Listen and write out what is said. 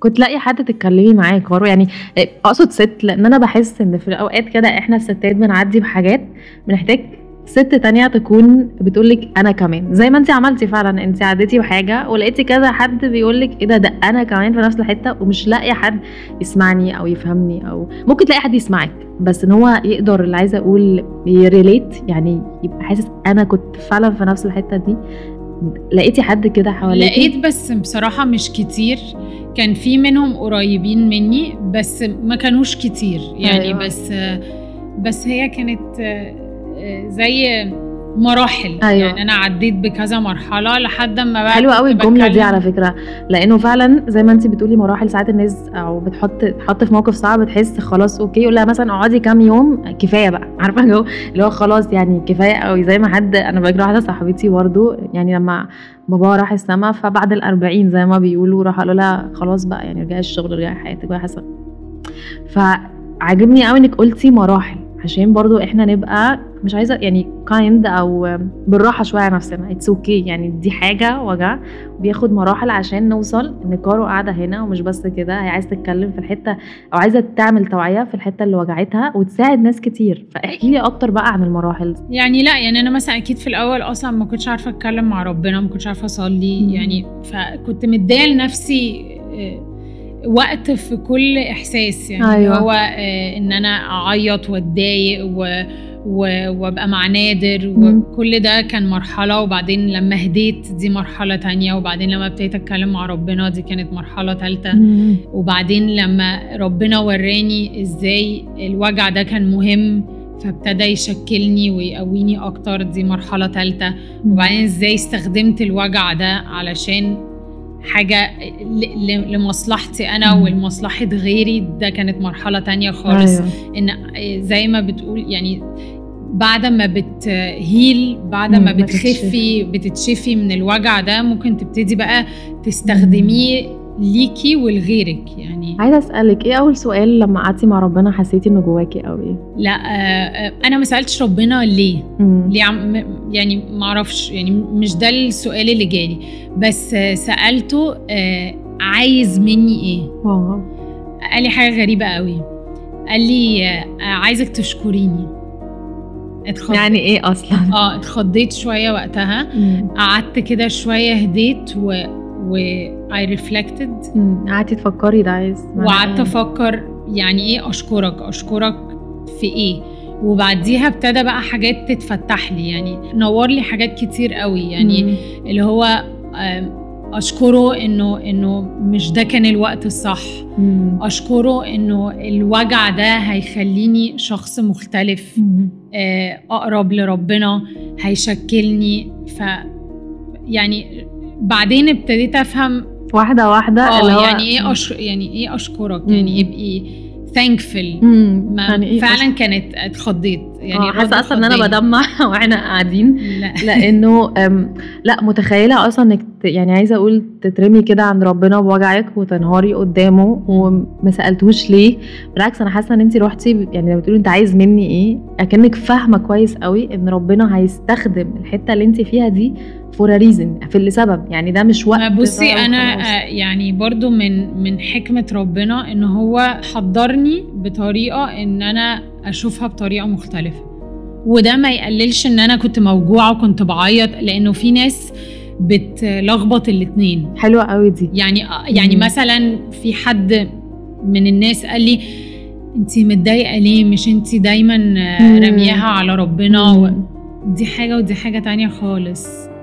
كنت لاقي حد تتكلمي معاه كارو يعني اقصد ست لان انا بحس ان في الاوقات كده احنا الستات بنعدي بحاجات بنحتاج ست تانية تكون بتقولك انا كمان زي ما انت عملتي فعلا انت عديتي بحاجة ولقيتي كذا حد بيقولك ايه ده ده انا كمان في نفس الحتة ومش لاقي حد يسمعني او يفهمني او ممكن تلاقي حد يسمعك بس ان هو يقدر اللي عايزه اقول يريليت يعني يبقى حاسس انا كنت فعلا في نفس الحته دي لقيتي حد كده حواليك لقيت بس بصراحة مش كتير كان في منهم قريبين مني بس ما كانوش كتير يعني أيوة. أيوة. بس بس هي كانت زي مراحل أيوة. يعني انا عديت بكذا مرحله لحد ما بقى حلوه قوي كنت الجمله دي بتكلم- على فكره لانه فعلا زي ما انت بتقولي مراحل ساعات الناس او بتحط تحط في موقف صعب تحس خلاص اوكي يقول لها مثلا اقعدي كام يوم كفايه بقى عارفه جو اللي هو خلاص يعني كفايه قوي زي ما حد انا بجري واحده صاحبتي برضه يعني لما باباها راح السما فبعد الأربعين زي ما بيقولوا راح قالوا لها خلاص بقى يعني رجعي الشغل رجعي حياتك بقى حسن فعجبني قوي انك قلتي مراحل عشان برضو احنا نبقى مش عايزه يعني كايند او بالراحه شويه على نفسنا اتس اوكي okay. يعني دي حاجه وجع بياخد مراحل عشان نوصل ان كارو قاعده هنا ومش بس كده هي عايزه تتكلم في الحته او عايزه تعمل توعيه في الحته اللي وجعتها وتساعد ناس كتير فاحكي لي اكتر بقى عن المراحل دي يعني لا يعني انا مثلا اكيد في الاول اصلا ما كنتش عارفه اتكلم مع ربنا ما كنتش عارفه اصلي مم. يعني فكنت مديه لنفسي آه، وقت في كل احساس يعني أيوة. أيوة. هو آه، ان انا اعيط واتضايق و و- وابقى مع نادر مم. وكل ده كان مرحلة وبعدين لما هديت دي مرحلة تانية وبعدين لما ابتديت اتكلم مع ربنا دي كانت مرحلة تالتة مم. وبعدين لما ربنا وراني ازاي الوجع ده كان مهم فابتدى يشكلني ويقويني اكتر دي مرحلة تالتة وبعدين ازاي استخدمت الوجع ده علشان حاجة ل- ل- لمصلحتي أنا مم. ولمصلحة غيري ده كانت مرحلة تانية خالص أيوة. إن زي ما بتقول يعني بعد ما بتهيل بعد مم، ما ما بتخفي بتتشفي من الوجع ده ممكن تبتدي بقى تستخدميه ليكي ولغيرك يعني عايزه اسالك ايه اول سؤال لما قعدتي مع ربنا حسيتي انه جواكي قوي لا آه، آه، انا ما سالتش ربنا ليه مم. ليه عم يعني ما اعرفش يعني مش ده السؤال اللي جالي بس آه، سالته آه، عايز مني ايه واو قال لي حاجه غريبه قوي قال لي آه، عايزك تشكريني اتخض... يعني ايه اصلا اه اتخضيت شويه وقتها مم. قعدت كده شويه هديت و و I reflected مم. قعدتي تفكري ده عايز معناه وقعدت إيه؟ افكر يعني ايه اشكرك اشكرك في ايه وبعديها ابتدى بقى حاجات تتفتح لي يعني نور لي حاجات كتير قوي يعني مم. اللي هو آم، اشكره انه انه مش ده كان الوقت الصح مم. اشكره انه الوجع ده هيخليني شخص مختلف مم. آه، اقرب لربنا هيشكلني ف يعني بعدين ابتديت افهم واحده واحده اللي اه هو يعني ايه أش... يعني ايه اشكرك مم. يعني يبقي thankful مم. ما يعني ايه فعلا كانت اتخضيت يعني يعني الرد حاسه اصلا ان انا خضني. بدمع واحنا قاعدين لا لانه أم، لا متخيله اصلا انك ت- يعني عايزه اقول تترمي كده عند ربنا بوجعك وتنهاري قدامه وما سالتوش ليه بالعكس انا حاسه ان انت روحتي ب- يعني لما بتقولي انت عايز مني ايه اكنك فاهمه كويس قوي ان ربنا هيستخدم الحته اللي انت فيها دي فور ريزن في اللي سبب يعني ده مش وقت ما بصي ضايع انا وخلاص. آه، يعني برضو من من حكمه ربنا ان هو حضرني بطريقه ان انا اشوفها بطريقه مختلفه وده ما يقللش ان انا كنت موجوعه وكنت بعيط لانه في ناس بتلخبط الاتنين حلوه قوي دي يعني يعني مم. مثلا في حد من الناس قال لي انت متضايقه ليه مش انت دايما آه، مم. رمياها على ربنا و... مم. دي حاجه ودي حاجه تانية خالص